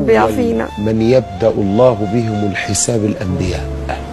بيعافينا من يبدأ الله بهم الحساب الأنبياء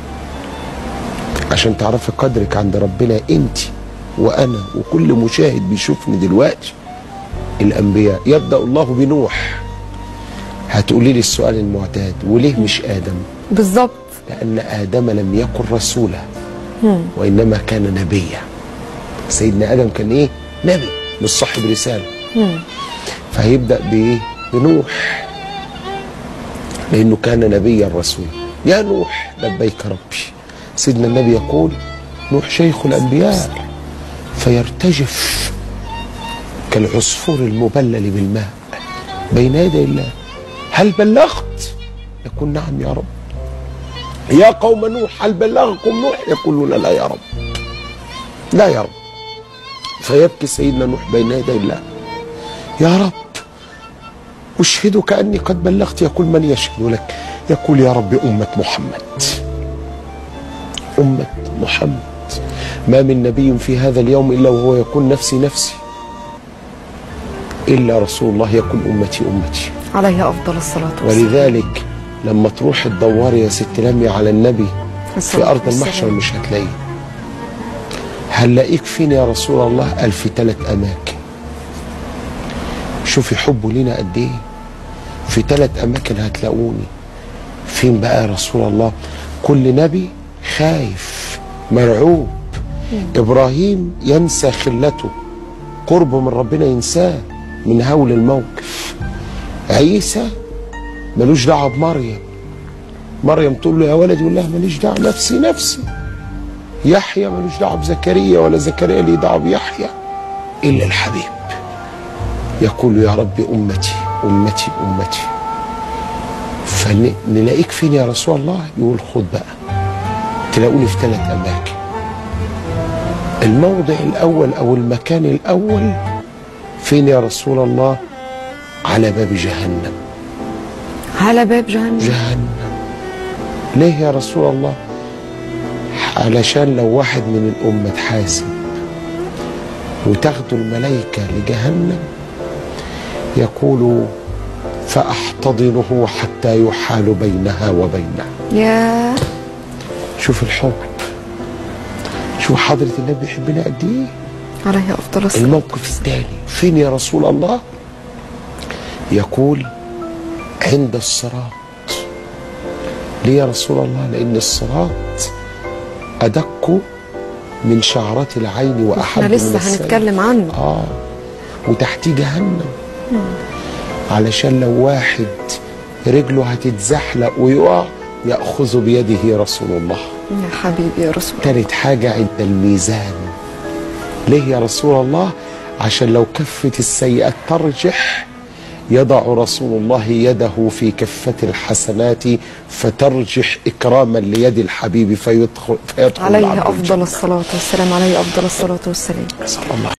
عشان تعرفي قدرك عند ربنا انت وانا وكل مشاهد بيشوفني دلوقتي الانبياء يبدا الله بنوح هتقولي لي السؤال المعتاد وليه مش ادم بالظبط لان ادم لم يكن رسولا وانما كان نبيا سيدنا ادم كان ايه نبي مش صاحب رساله فهيبدا بايه بنوح لانه كان نبيا رسولا يا نوح لبيك ربي سيدنا النبي يقول نوح شيخ الانبياء فيرتجف كالعصفور المبلل بالماء بين يدي الله هل بلغت يقول نعم يا رب يا قوم نوح هل بلغكم نوح يقولون لا يا رب لا يا رب فيبكي سيدنا نوح بين يدي الله يا رب أشهدك أني قد بلغت يقول من يشهد لك يقول يا رب أمة محمد أمة محمد ما من نبي في هذا اليوم إلا وهو يقول نفسي نفسي إلا رسول الله يقول أمتي أمتي عليه افضل الصلاه والسلام ولذلك لما تروح تدوري يا ست لمي على النبي في الصلاة أرض والسلام. المحشر مش هتلاقيه هنلاقيك فين يا رسول الله قال في ثلاث أماكن شوفي حبه لينا قد إيه في ثلاث أماكن هتلاقوني فين بقى يا رسول الله كل نبي خايف مرعوب إبراهيم ينسى خلته قربه من ربنا ينساه من هول الموقف عيسى ملوش دعوه بمريم مريم تقول له يا ولد يقول لها ماليش دعوه نفسي نفسي يحيى ملوش دعوه بزكريا ولا زكريا ليه دعوه بيحيى الا الحبيب يقول يا رب امتي امتي امتي فنلاقيك فين يا رسول الله يقول خد بقى تلاقوني في ثلاث اماكن الموضع الاول او المكان الاول فين يا رسول الله على باب جهنم على باب جهنم جهنم ليه يا رسول الله علشان لو واحد من الأمة اتحاسب وتاخده الملائكة لجهنم يقول فأحتضنه حتى يحال بينها وبينه يا شوف الحب شوف حضرة النبي بيحبنا قد ايه عليه افضل الصلاه الموقف الثاني فين يا رسول الله يقول عند الصراط ليه يا رسول الله لأن الصراط أدق من شعرة العين وأحب احنا من لسه السيف. هنتكلم عنه آه وتحتيه جهنم علشان لو واحد رجله هتتزحلق ويقع يأخذ بيده رسول الله يا حبيبي يا رسول الله تالت حاجة عند الميزان ليه يا رسول الله عشان لو كفة السيئات ترجح يضع رسول الله يده في كفة الحسنات فترجح إكراما ليد الحبيب فيدخل, فيدخل عليه العبد افضل الجنة. الصلاه والسلام عليه افضل الصلاه والسلام صلى الله